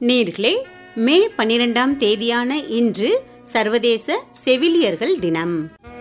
நேர்களே மே பன்னிரெண்டாம் தேதியான இன்று சர்வதேச செவிலியர்கள் தினம்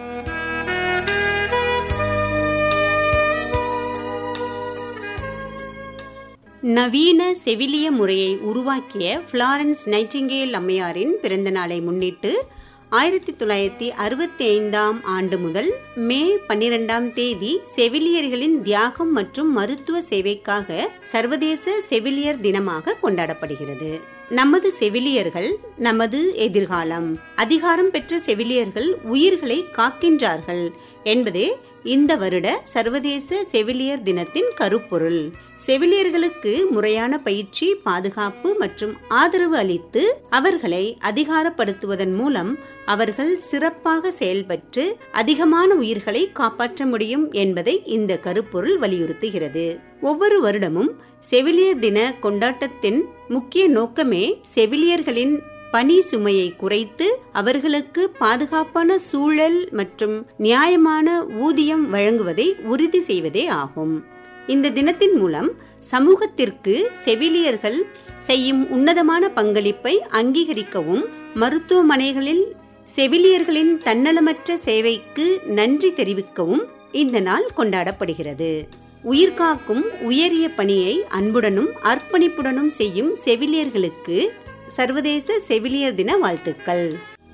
நவீன செவிலிய முறையை உருவாக்கிய ஃப்ளாரன்ஸ் நைட்டிங்கேல் அம்மையாரின் பிறந்த நாளை முன்னிட்டு ஆயிரத்தி தொள்ளாயிரத்தி அறுபத்தி ஐந்தாம் ஆண்டு முதல் மே பன்னிரெண்டாம் தேதி செவிலியர்களின் தியாகம் மற்றும் மருத்துவ சேவைக்காக சர்வதேச செவிலியர் தினமாக கொண்டாடப்படுகிறது நமது செவிலியர்கள் நமது எதிர்காலம் அதிகாரம் பெற்ற செவிலியர்கள் உயிர்களை காக்கின்றார்கள் என்பதே இந்த வருட சர்வதேச செவிலியர் தினத்தின் கருப்பொருள் செவிலியர்களுக்கு முறையான பயிற்சி பாதுகாப்பு மற்றும் ஆதரவு அளித்து அவர்களை அதிகாரப்படுத்துவதன் மூலம் அவர்கள் சிறப்பாக செயல்பட்டு அதிகமான உயிர்களை காப்பாற்ற முடியும் என்பதை இந்த கருப்பொருள் வலியுறுத்துகிறது ஒவ்வொரு வருடமும் செவிலியர் தின கொண்டாட்டத்தின் முக்கிய நோக்கமே செவிலியர்களின் பணி சுமையை குறைத்து அவர்களுக்கு பாதுகாப்பான சூழல் மற்றும் நியாயமான ஊதியம் வழங்குவதை உறுதி செய்வதே ஆகும் இந்த தினத்தின் மூலம் சமூகத்திற்கு செவிலியர்கள் செய்யும் உன்னதமான பங்களிப்பை அங்கீகரிக்கவும் மருத்துவமனைகளில் செவிலியர்களின் தன்னலமற்ற சேவைக்கு நன்றி தெரிவிக்கவும் இந்த நாள் கொண்டாடப்படுகிறது உயிர்காக்கும் உயரிய பணியை அன்புடனும் அர்ப்பணிப்புடனும் செய்யும் செவிலியர்களுக்கு சர்வதேச செவிலியர் தின வாழ்த்துக்கள்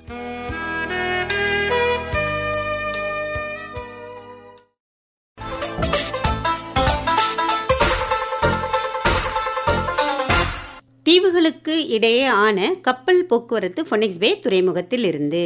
தீவுகளுக்கு இடையே ஆன கப்பல் போக்குவரத்து ஃபொனிக்ஸ் பே துறைமுகத்தில் இருந்து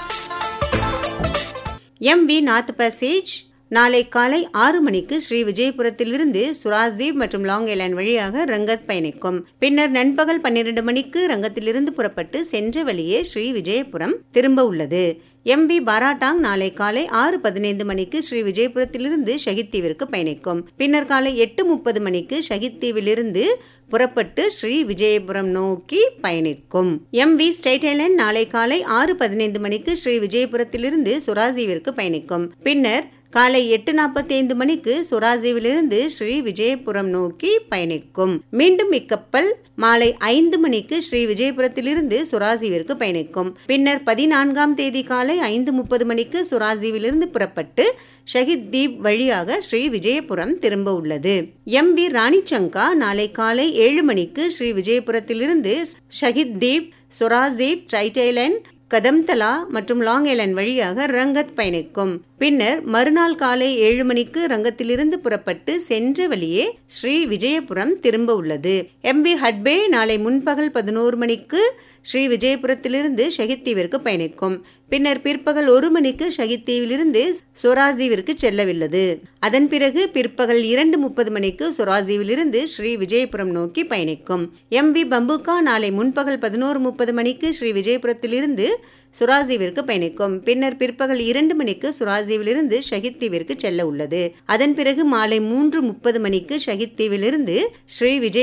எம் வி நார்த் பேசேஜ் நாளை காலை ஆறு மணிக்கு ஸ்ரீ விஜயபுரத்திலிருந்து சுராஜ்தீப் மற்றும் லாங் ஐலாண்ட் வழியாக ரங்கத் பயணிக்கும் பின்னர் நண்பகல் பன்னிரண்டு மணிக்கு ரங்கத்திலிருந்து புறப்பட்டு சென்ற வழியே ஸ்ரீ விஜயபுரம் திரும்ப உள்ளது எம் வி பாராட்டாங் நாளை காலை ஆறு பதினைந்து மணிக்கு ஸ்ரீ விஜயபுரத்திலிருந்து ஷஹித் தீவிற்கு பயணிக்கும் பின்னர் காலை எட்டு முப்பது மணிக்கு ஷஹித் தீவிலிருந்து புறப்பட்டு ஸ்ரீ விஜயபுரம் நோக்கி பயணிக்கும் எம் வி ஸ்டேட் ஐலண்ட் நாளை காலை ஆறு பதினைந்து மணிக்கு ஸ்ரீ விஜயபுரத்திலிருந்து சுராஜீவிற்கு பயணிக்கும் பின்னர் காலை எட்டு நாற்பத்தி ஐந்து மணிக்கு சுராஜீவிலிருந்து ஸ்ரீ விஜயபுரம் நோக்கி பயணிக்கும் மீண்டும் இக்கப்பல் மாலை ஐந்து மணிக்கு ஸ்ரீ விஜயபுரத்திலிருந்து சுராஜீவிற்கு பயணிக்கும் பின்னர் பதினான்காம் தேதி காலை ஐந்து முப்பது மணிக்கு சுராஜீவிலிருந்து புறப்பட்டு ஷஹித் தீப் வழியாக ஸ்ரீ விஜயபுரம் திரும்ப உள்ளது எம் வி ராணிச்சங்கா நாளை காலை ஏழு மணிக்கு ஸ்ரீ விஜயபுரத்திலிருந்து ஷஹித் தீப் சுராஜ் தீப் ட்ரைடைலன் கதம்தலா மற்றும் லாங் ஐலண்ட் வழியாக ரங்கத் பயணிக்கும் பின்னர் மறுநாள் காலை ஏழு மணிக்கு ரங்கத்திலிருந்து புறப்பட்டு சென்ற வழியே ஸ்ரீ விஜயபுரம் திரும்ப உள்ளது எம் வி ஹட்பே நாளை முன்பகல் பதினோரு மணிக்கு ஸ்ரீ விஜயபுரத்திலிருந்து ஷஹித் தீவிற்கு பயணிக்கும் பின்னர் பிற்பகல் ஒரு மணிக்கு ஷஹித் தீவிலிருந்து சொராஜ்தீவிற்கு செல்லவுள்ளது அதன் பிறகு பிற்பகல் இரண்டு முப்பது மணிக்கு சொராஜ்தீவிலிருந்து ஸ்ரீ விஜயபுரம் நோக்கி பயணிக்கும் எம் வி பம்புகா நாளை முன்பகல் பதினோரு முப்பது மணிக்கு ஸ்ரீ விஜயபுரத்திலிருந்து சுராஜீவிற்கு பயணிக்கும் பின்னர் பிற்பகல் இரண்டு மணிக்கு சுராஜீவிலிருந்து ஷஹித் தீவிற்கு செல்ல உள்ளது அதன் பிறகு மாலை மூன்று முப்பது மணிக்கு ஷஹித் தீவிலிருந்து ஸ்ரீ விஜய்